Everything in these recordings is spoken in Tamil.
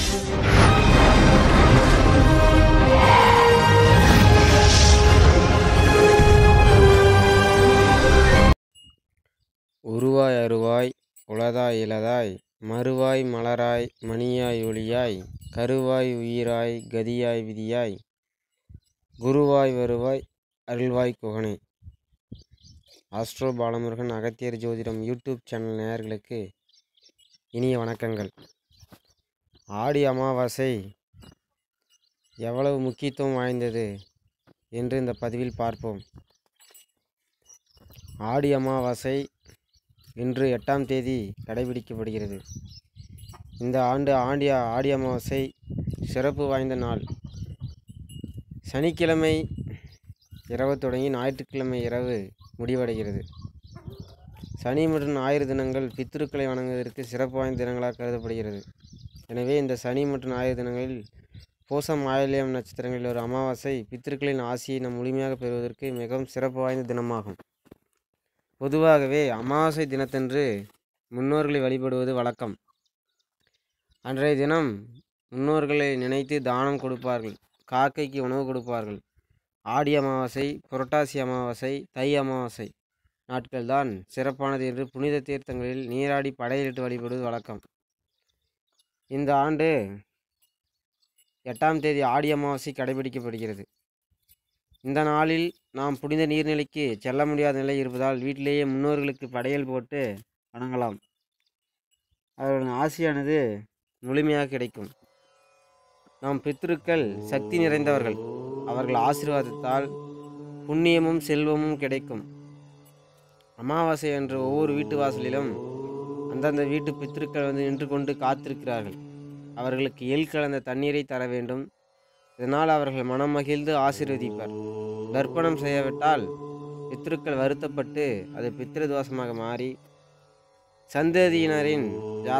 உருவாய் அருவாய் உளதாய் இளதாய் மறுவாய் மலராய் மணியாய் ஒளியாய் கருவாய் உயிராய் கதியாய் விதியாய் குருவாய் வருவாய் அருள்வாய் குகனே ஆஸ்ட்ரோ பாலமுருகன் அகத்தியர் ஜோதிடம் யூடியூப் சேனல் நேயர்களுக்கு இனிய வணக்கங்கள் ஆடி அமாவாசை எவ்வளவு முக்கியத்துவம் வாய்ந்தது என்று இந்த பதிவில் பார்ப்போம் ஆடி அமாவாசை இன்று எட்டாம் தேதி கடைபிடிக்கப்படுகிறது இந்த ஆண்டு ஆண்டிய ஆடி அமாவாசை சிறப்பு வாய்ந்த நாள் சனிக்கிழமை இரவு தொடங்கி ஞாயிற்றுக்கிழமை இரவு முடிவடைகிறது சனி மற்றும் ஞாயிறு தினங்கள் பித்ருக்களை வணங்குவதற்கு சிறப்பு வாய்ந்த தினங்களாக கருதப்படுகிறது எனவே இந்த சனி மற்றும் ஞாயிறு தினங்களில் பூசம் ஆயில்யம் நட்சத்திரங்களில் ஒரு அமாவாசை பித்ருக்களின் ஆசியை நாம் முழுமையாக பெறுவதற்கு மிகவும் சிறப்பு வாய்ந்த தினமாகும் பொதுவாகவே அமாவாசை தினத்தன்று முன்னோர்களை வழிபடுவது வழக்கம் அன்றைய தினம் முன்னோர்களை நினைத்து தானம் கொடுப்பார்கள் காக்கைக்கு உணவு கொடுப்பார்கள் ஆடி அமாவாசை புரட்டாசி அமாவாசை தை அமாவாசை நாட்கள்தான் சிறப்பானது என்று புனித தீர்த்தங்களில் நீராடி படையலிட்டு வழிபடுவது வழக்கம் இந்த ஆண்டு எட்டாம் தேதி ஆடி அமாவாசை கடைபிடிக்கப்படுகிறது இந்த நாளில் நாம் புனித நீர்நிலைக்கு செல்ல முடியாத நிலை இருப்பதால் வீட்டிலேயே முன்னோர்களுக்கு படையல் போட்டு வணங்கலாம் அவர்களின் ஆசியானது முழுமையாக கிடைக்கும் நாம் பித்ருக்கள் சக்தி நிறைந்தவர்கள் அவர்கள் ஆசீர்வாதத்தால் புண்ணியமும் செல்வமும் கிடைக்கும் அமாவாசை அன்று ஒவ்வொரு வீட்டு வாசலிலும் அந்தந்த வீட்டு பித்ருக்கள் வந்து நின்று கொண்டு காத்திருக்கிறார்கள் அவர்களுக்கு எள் கலந்த தண்ணீரை தர வேண்டும் இதனால் அவர்கள் மனம் மகிழ்ந்து ஆசீர்வதிப்பார் தர்ப்பணம் செய்யவிட்டால் பித்ருக்கள் வருத்தப்பட்டு அது பித்ரு தோஷமாக மாறி சந்ததியினரின் ஜா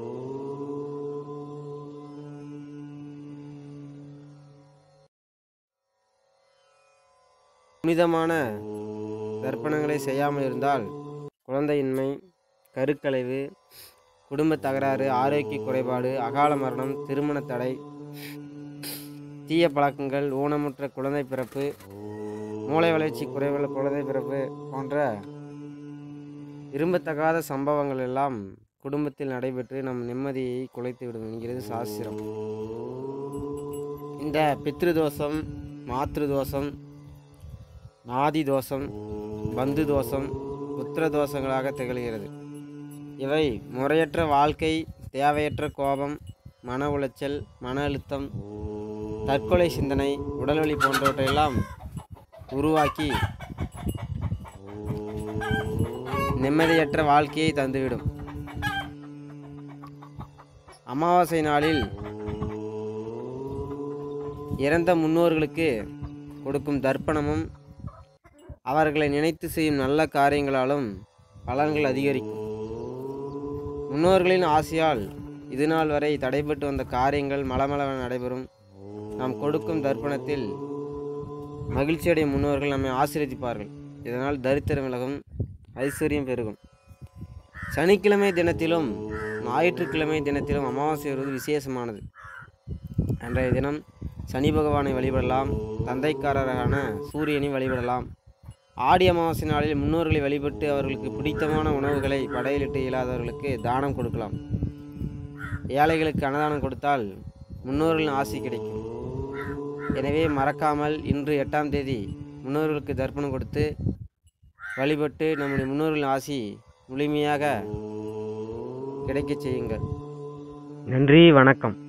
புனிதமான தர்ப்பணங்களை செய்யாமல் இருந்தால் குழந்தையின்மை கருக்கலைவு குடும்ப தகராறு ஆரோக்கிய குறைபாடு அகால மரணம் திருமண தடை தீய பழக்கங்கள் ஊனமுற்ற குழந்தை பிறப்பு மூளை வளர்ச்சி குறைவுள்ள குழந்தை பிறப்பு போன்ற விரும்பத்தகாத சம்பவங்கள் எல்லாம் குடும்பத்தில் நடைபெற்று நம் நிம்மதியை குலைத்து விடும் என்கிறது சாஸ்திரம் இந்த பித்ரு தோஷம் மாத்ரு தோஷம் நாதி தோஷம் பந்து தோஷம் புத்திர தோஷங்களாக திகழ்கிறது இவை முறையற்ற வாழ்க்கை தேவையற்ற கோபம் மன உளைச்சல் மன அழுத்தம் தற்கொலை சிந்தனை உடல்வலி போன்றவற்றையெல்லாம் உருவாக்கி நிம்மதியற்ற வாழ்க்கையை தந்துவிடும் அமாவாசை நாளில் இறந்த முன்னோர்களுக்கு கொடுக்கும் தர்ப்பணமும் அவர்களை நினைத்து செய்யும் நல்ல காரியங்களாலும் பலன்கள் அதிகரிக்கும் முன்னோர்களின் ஆசையால் இதுநாள் வரை தடைபட்டு வந்த காரியங்கள் மலமளவென நடைபெறும் நாம் கொடுக்கும் தர்ப்பணத்தில் மகிழ்ச்சியடைய முன்னோர்கள் நம்மை ஆசீர்வதிப்பார்கள் இதனால் தரித்திரம் விலகும் ஐஸ்வர்யம் பெருகும் சனிக்கிழமை தினத்திலும் ஞாயிற்றுக்கிழமை தினத்திலும் அமாவாசை வருவது விசேஷமானது அன்றைய தினம் சனி பகவானை வழிபடலாம் தந்தைக்காரரான சூரியனை வழிபடலாம் ஆடி அமாவாசை நாளில் முன்னோர்களை வழிபட்டு அவர்களுக்கு பிடித்தமான உணவுகளை படையலிட்டு இயலாதவர்களுக்கு தானம் கொடுக்கலாம் ஏழைகளுக்கு அன்னதானம் கொடுத்தால் முன்னோர்களின் ஆசி கிடைக்கும் எனவே மறக்காமல் இன்று எட்டாம் தேதி முன்னோர்களுக்கு தர்ப்பணம் கொடுத்து வழிபட்டு நம்முடைய முன்னோர்களின் ஆசி முழுமையாக கிடைக்கச் செய்யுங்கள் நன்றி வணக்கம்